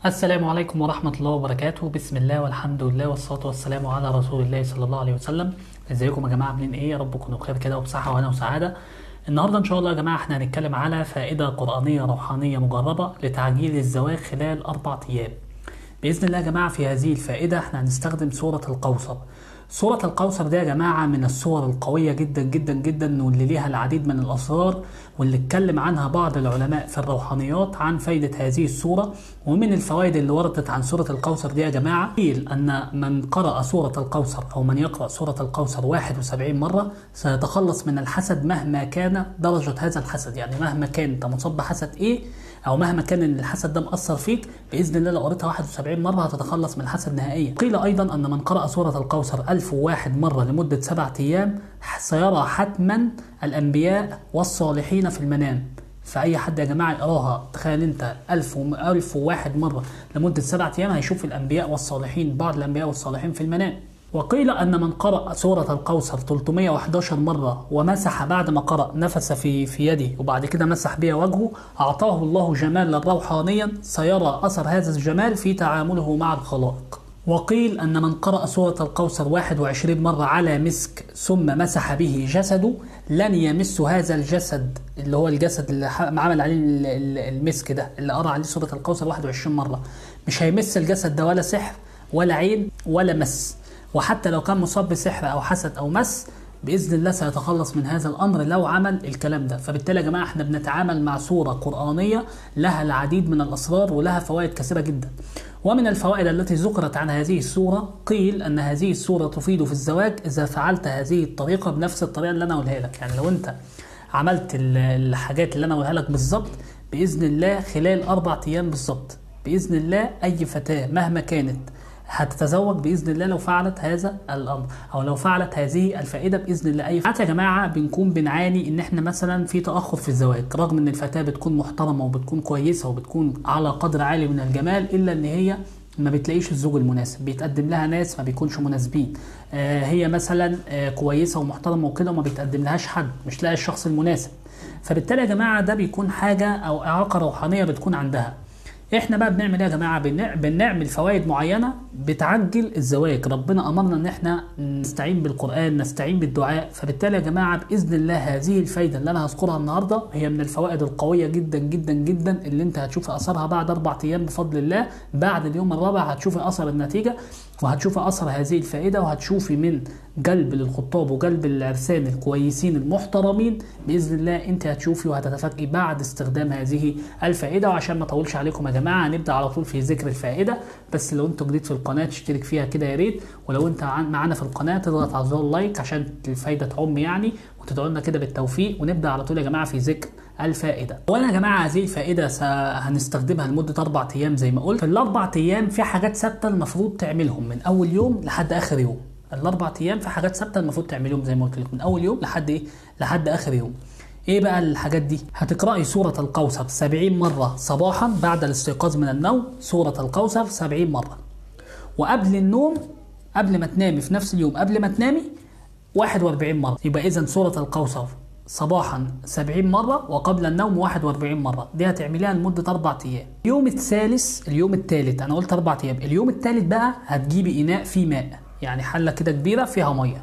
السلام عليكم ورحمة الله وبركاته بسم الله والحمد لله والصلاة والسلام على رسول الله صلى الله عليه وسلم ازيكم يا جماعة عاملين ايه يا رب تكونوا بخير كده وبصحة وهنا وسعادة النهاردة ان شاء الله يا جماعة احنا هنتكلم على فائدة قرآنية روحانية مجربة لتعجيل الزواج خلال أربع أيام بإذن الله يا جماعة في هذه الفائدة احنا هنستخدم سورة القوصر سورة القوصر دي يا جماعة من السور القوية جدا جدا جدا واللي ليها العديد من الأسرار واللي اتكلم عنها بعض العلماء في الروحانيات عن فايدة هذه السورة ومن الفوائد اللي وردت عن سورة القوصر دي يا جماعة قيل أن من قرأ سورة القوصر أو من يقرأ سورة القوصر 71 مرة سيتخلص من الحسد مهما كان درجة هذا الحسد يعني مهما كان أنت مصاب بحسد إيه او مهما كان ان الحسد ده مأثر فيك باذن الله لو قريتها 71 مره هتتخلص من الحسد نهائيا قيل ايضا ان من قرأ سوره القوصر 1001 مره لمده سبعة ايام سيرى حتما الانبياء والصالحين في المنام فاي حد يا جماعه يقراها تخيل انت 1000 و 1001 مره لمده سبعة ايام هيشوف الانبياء والصالحين بعض الانبياء والصالحين في المنام وقيل أن من قرأ سورة القوصر 311 مرة ومسح بعد ما قرأ نفس في في يده وبعد كده مسح بها وجهه أعطاه الله جمالا روحانيا سيرى أثر هذا الجمال في تعامله مع الخلائق وقيل أن من قرأ سورة القوصر 21 مرة على مسك ثم مسح به جسده لن يمس هذا الجسد اللي هو الجسد اللي عمل عليه المسك ده اللي قرأ عليه سورة القوصر 21 مرة مش هيمس الجسد ده ولا سحر ولا عين ولا مس وحتى لو كان مصاب بسحر او حسد او مس باذن الله سيتخلص من هذا الامر لو عمل الكلام ده فبالتالي يا جماعه احنا بنتعامل مع سوره قرانيه لها العديد من الاسرار ولها فوائد كثيره جدا ومن الفوائد التي ذكرت عن هذه السورة قيل أن هذه السورة تفيد في الزواج إذا فعلت هذه الطريقة بنفس الطريقة اللي أنا أقولها لك يعني لو أنت عملت الحاجات اللي أنا أقولها لك بالظبط بإذن الله خلال أربع أيام بالظبط بإذن الله أي فتاة مهما كانت هتتزوج باذن الله لو فعلت هذا الامر او لو فعلت هذه الفائده باذن الله اي حتى يا جماعه بنكون بنعاني ان احنا مثلا في تاخر في الزواج رغم ان الفتاه بتكون محترمه وبتكون كويسه وبتكون على قدر عالي من الجمال الا ان هي ما بتلاقيش الزوج المناسب بيتقدم لها ناس ما بيكونش مناسبين آه هي مثلا آه كويسه ومحترمه وكده وما بيتقدم لهاش حد مش لاقي الشخص المناسب فبالتالي يا جماعه ده بيكون حاجه او اعاقه روحانيه بتكون عندها احنا بقى بنعمل ايه يا جماعه بنعمل فوائد معينه بتعجل الزواج ربنا امرنا ان احنا نستعين بالقران نستعين بالدعاء فبالتالي يا جماعه باذن الله هذه الفايده اللي انا هذكرها النهارده هي من الفوائد القويه جدا جدا جدا اللي انت هتشوف اثرها بعد اربع ايام بفضل الله بعد اليوم الرابع هتشوفي اثر النتيجه وهتشوفي اثر هذه الفائده وهتشوفي من جلب للخطاب وجلب العرسان الكويسين المحترمين باذن الله انت هتشوفي وهتتفاجئي بعد استخدام هذه الفائده وعشان ما اطولش عليكم يا جماعه هنبدا على طول في ذكر الفائده بس لو انت جديد في القناه تشترك فيها كده يا ريت ولو انت معانا في القناه تضغط على زر لايك عشان الفايده تعم يعني وتدعو لنا كده بالتوفيق ونبدا على طول يا جماعه في ذكر الفائده اولا يا جماعه هذه الفائده هنستخدمها لمده اربع ايام زي ما قلت في الاربع ايام في حاجات ثابته المفروض تعملهم من اول يوم لحد اخر يوم الاربع ايام في حاجات ثابته المفروض تعملهم زي ما قلت لك من اول يوم لحد ايه لحد اخر يوم ايه بقى الحاجات دي هتقراي سوره القوصر 70 مره صباحا بعد الاستيقاظ من النوم سوره القوصر 70 مره وقبل النوم قبل ما تنامي في نفس اليوم قبل ما تنامي 41 مره يبقى اذا سوره القوصر صباحا 70 مرة وقبل النوم 41 مرة دي هتعمليها لمدة أربع أيام اليوم الثالث اليوم الثالث أنا قلت أربع أيام اليوم الثالث بقى هتجيبي إناء فيه ماء يعني حلة كده كبيرة فيها مية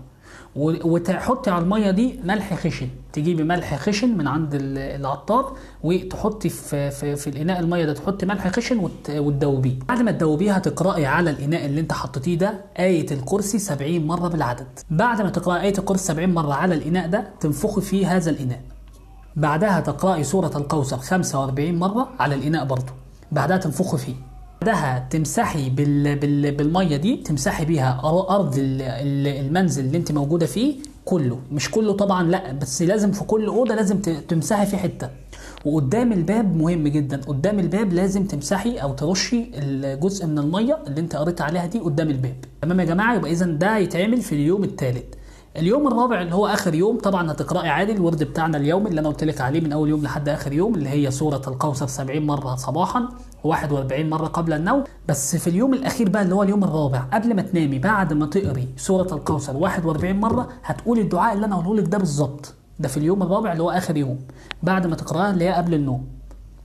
وتحطي على الميه دي ملح خشن تجيبي ملح خشن من عند العطار وتحطي في في, في الاناء الميه ده تحطي ملح خشن وتدوبيه بعد ما تدوبيه هتقراي على الاناء اللي انت حطيتيه ده ايه الكرسي 70 مره بالعدد بعد ما تقراي ايه الكرسي 70 مره على الاناء ده تنفخي فيه هذا الاناء بعدها تقراي سوره القوصر 45 مره على الاناء برضه بعدها تنفخي فيه بعدها تمسحي بال... بال... بالميه دي تمسحي بيها ارض المنزل اللي انت موجوده فيه كله مش كله طبعا لا بس لازم في كل اوضه لازم تمسحي في حته وقدام الباب مهم جدا قدام الباب لازم تمسحي او ترشي الجزء من الميه اللي انت قريت عليها دي قدام الباب تمام يا جماعه يبقى اذا ده يتعمل في اليوم الثالث اليوم الرابع اللي هو اخر يوم طبعا هتقراي عادي الورد بتاعنا اليومي اللي انا قلت لك عليه من اول يوم لحد اخر يوم اللي هي سوره القوصر 70 مره صباحا و41 مره قبل النوم بس في اليوم الاخير بقى اللي هو اليوم الرابع قبل ما تنامي بعد ما تقري سوره القوصر 41 مره هتقولي الدعاء اللي انا هقوله لك ده بالظبط ده في اليوم الرابع اللي هو اخر يوم بعد ما تقراها اللي هي قبل النوم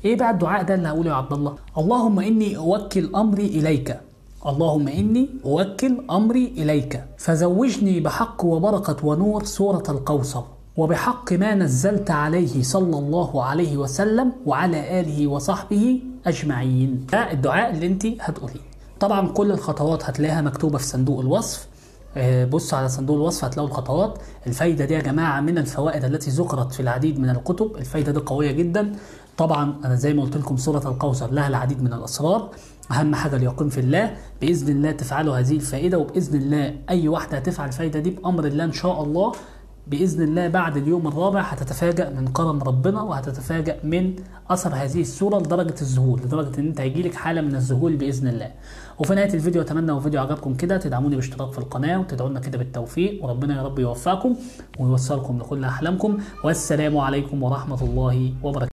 ايه بقى الدعاء ده اللي هقوله يا عبد الله اللهم اني اوكل امري اليك اللهم إني أوكل أمري إليك فزوجني بحق وبركة ونور سورة القوصر وبحق ما نزلت عليه صلى الله عليه وسلم وعلى آله وصحبه أجمعين ده الدعاء اللي انت هتقوليه طبعا كل الخطوات هتلاقيها مكتوبة في صندوق الوصف آه، بص على صندوق الوصف هتلاقوا الخطوات الفايدة دي يا جماعة من الفوائد التي ذكرت في العديد من الكتب الفايدة دي قوية جدا طبعا أنا زي ما قلت لكم سورة القوثر لها العديد من الأسرار أهم حاجة اليقين في الله بإذن الله تفعلوا هذه الفائدة وبإذن الله أي واحدة هتفعل الفايدة دي بأمر الله إن شاء الله بإذن الله بعد اليوم الرابع هتتفاجأ من كرم ربنا وهتتفاجأ من أثر هذه السورة لدرجة الذهول لدرجة إن أنت هيجيلك حالة من الذهول بإذن الله وفي نهاية الفيديو أتمنى لو الفيديو عجبكم كده تدعموني باشتراك في القناة وتدعونا كده بالتوفيق وربنا يا رب يوفقكم ويوصلكم لكل أحلامكم والسلام عليكم ورحمة الله وبركاته